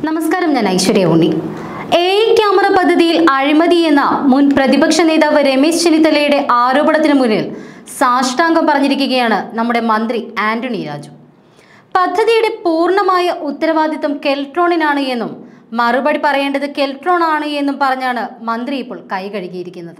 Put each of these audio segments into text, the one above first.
നമസ്കാരം ഞാൻ ഐശ്വര്യ ഉണ്ണി A camera പദ്ധതിയിൽ അഴിമതി എന്ന മുൻ പ്രതിപക്ഷ നേതാവ് രമേശ് ചെന്നിത്തലയുടെ ആരോപണത്തിന് മുന്നിൽ സാഷ്ടാംഗം പറഞ്ഞിരിക്കുകയാണ് നമ്മുടെ മന്ത്രി ആന്റണി രാജു പദ്ധതിയുടെ പൂർണ്ണമായ ഉത്തരവാദിത്വം കെൽട്രോണിനാണ് എന്നും മറുപടി പറയേണ്ടത് കെൽട്രോൺ ആണ് എന്നും പറഞ്ഞാണ് മന്ത്രി ഇപ്പോൾ കൈകഴുകിയിരിക്കുന്നത്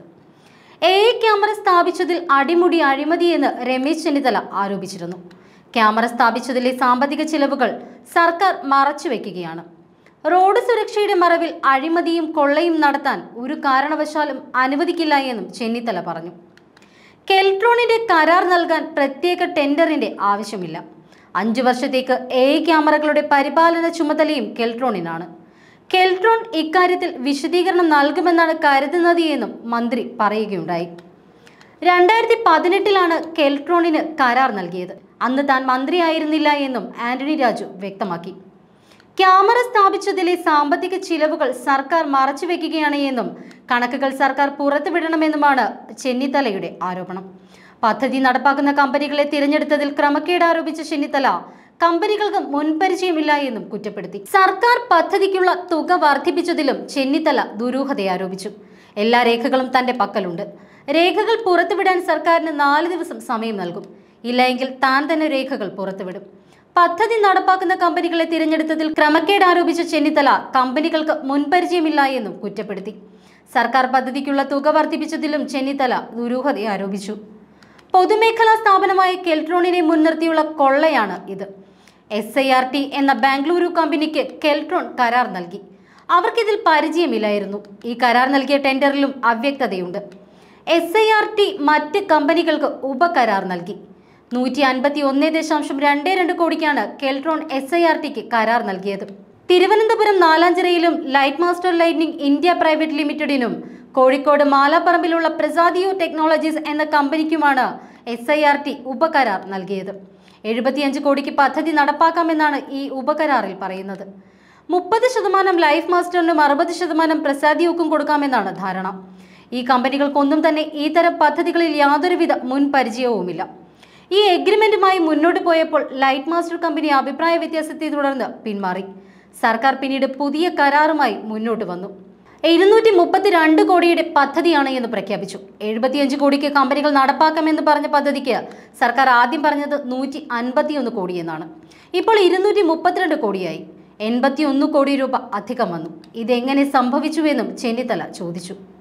എ ക്യാമറ സ്ഥാപിച്ചതിൽ അടിമുടി അഴിമതി എന്ന് രമേശ് ചെന്നിത്തല ആരോപിച്ചിരുന്നു ക്യാമറ സ്ഥാപിച്ചതിലെ സാമ്പത്തിക ചിലവുകൾ സർക്കാർ മറച്ചുവെക്കുകയാണ് റോഡ് സുരക്ഷയുടെ മറവിൽ അഴിമതിയും കൊള്ളയും നടത്താൻ ഒരു കാരണവശാലും അനുവദിക്കില്ല എന്നും ചെന്നിത്തല പറഞ്ഞു കെൽട്രോണിന്റെ കരാർ നൽകാൻ പ്രത്യേക ടെൻഡറിന്റെ ആവശ്യമില്ല അഞ്ചു വർഷത്തേക്ക് എ ക്യാമറകളുടെ പരിപാലന ചുമതലയും കെൽട്രോണിനാണ് കെൽട്രോൺ ഇക്കാര്യത്തിൽ വിശദീകരണം നൽകുമെന്നാണ് കരുതുന്നത് എന്നും മന്ത്രി പറയുകയുണ്ടായി രണ്ടായിരത്തി പതിനെട്ടിലാണ് കെൽട്രോണിന് കരാർ നൽകിയത് അന്ന് താൻ മന്ത്രിയായിരുന്നില്ല എന്നും ആന്റണി രാജു വ്യക്തമാക്കി ക്യാമറ സ്ഥാപിച്ചതിലെ സാമ്പത്തിക ചിലവുകൾ സർക്കാർ മറച്ചുവെക്കുകയാണ് എന്നും കണക്കുകൾ സർക്കാർ പുറത്തുവിടണമെന്നുമാണ് ചെന്നിത്തലയുടെ ആരോപണം പദ്ധതി നടപ്പാക്കുന്ന കമ്പനികളെ തിരഞ്ഞെടുത്തതിൽ ക്രമക്കേട് ആരോപിച്ച ചെന്നിത്തല കമ്പനികൾക്ക് മുൻപരിചയമില്ല എന്നും കുറ്റപ്പെടുത്തി സർക്കാർ പദ്ധതിക്കുള്ള തുക വർദ്ധിപ്പിച്ചതിലും ചെന്നിത്തല ദുരൂഹത ആരോപിച്ചു എല്ലാ രേഖകളും തന്റെ പക്കലുണ്ട് രേഖകൾ പുറത്തുവിടാൻ സർക്കാരിന് നാല് ദിവസം സമയം നൽകും ഇല്ലെങ്കിൽ താൻ തന്നെ രേഖകൾ പുറത്തുവിടും പദ്ധതി നടപ്പാക്കുന്ന കമ്പനികളെ തിരഞ്ഞെടുത്തതിൽ ക്രമക്കേട് ആരോപിച്ച ചെന്നിത്തല കമ്പനികൾക്ക് മുൻപരിചയമില്ല എന്നും കുറ്റപ്പെടുത്തി സർക്കാർ പദ്ധതിക്കുള്ള തുക വർദ്ധിപ്പിച്ചതിലും ചെന്നിത്തല ദുരൂഹത ആരോപിച്ചു പൊതുമേഖലാ സ്ഥാപനമായ കെൽട്രോണിനെ മുൻനിർത്തിയുള്ള കൊള്ളയാണ് ഇത് എസ് ഐ ആർ ടി എന്ന ബാംഗ്ലൂരു കമ്പനിക്ക് കെൽട്രോൺ കരാർ നൽകി അവർക്കിതിൽ പരിചയമില്ലായിരുന്നു ഈ കരാർ നൽകിയ ടെൻഡറിലും അവ്യക്തതയുണ്ട് എസ് ഐ ആർ ടി മറ്റ് കമ്പനികൾക്ക് ഉപകരാർ നൽകി നൂറ്റി അൻപത്തി ഒന്ന് ദശാംശം രണ്ട് രണ്ട് കോടിക്കാണ് കെൽട്രോൺ എസ് ഐ ആർ ടിക്ക് കരാർ നൽകിയത് തിരുവനന്തപുരം നാലാഞ്ചിറയിലും light master lightning India private ലിമിറ്റഡിനും കോഴിക്കോട് മാലാപ്പറമ്പിലുള്ള പ്രസാദിയോ ടെക്നോളജീസ് എന്ന കമ്പനിക്കുമാണ് എസ് ഐ ആർ ടി ഉപകരാർ നൽകിയത് എഴുപത്തിയഞ്ച് കോടിക്ക് പദ്ധതി നടപ്പാക്കാമെന്നാണ് ഈ ഉപകരാറിൽ പറയുന്നത് മുപ്പത് ശതമാനം ലൈഫ് മാസ്റ്ററിനും അറുപത് ശതമാനം പ്രസാദിയോക്കും കൊടുക്കാമെന്നാണ് ധാരണ ഈ കമ്പനികൾക്കൊന്നും തന്നെ ഈ തരം പദ്ധതികളിൽ യാതൊരുവിധ മുൻ പരിചയവുമില്ല ഈ എഗ്രിമെന്റുമായി മുന്നോട്ട് പോയപ്പോൾ ലൈറ്റ് മാസ്റ്റർ കമ്പനി അഭിപ്രായ വ്യത്യാസത്തെ തുടർന്ന് പിന്മാറി സർക്കാർ പിന്നീട് പുതിയ കരാറുമായി മുന്നോട്ട് വന്നു ഇരുന്നൂറ്റി മുപ്പത്തിരണ്ട് കോടിയുടെ പദ്ധതിയാണ് എന്ന് പ്രഖ്യാപിച്ചു എഴുപത്തിയഞ്ച് കോടിക്ക് കമ്പനികൾ നടപ്പാക്കാമെന്ന് പറഞ്ഞ പദ്ധതിക്ക് സർക്കാർ ആദ്യം പറഞ്ഞത് നൂറ്റി അൻപത്തിയൊന്ന് കോടി എന്നാണ് ഇപ്പോൾ ഇരുന്നൂറ്റി മുപ്പത്തിരണ്ട് കോടിയായി എൺപത്തിയൊന്ന് കോടി രൂപ അധികം വന്നു ഇതെങ്ങനെ സംഭവിച്ചുവെന്നും ചെന്നിത്തല ചോദിച്ചു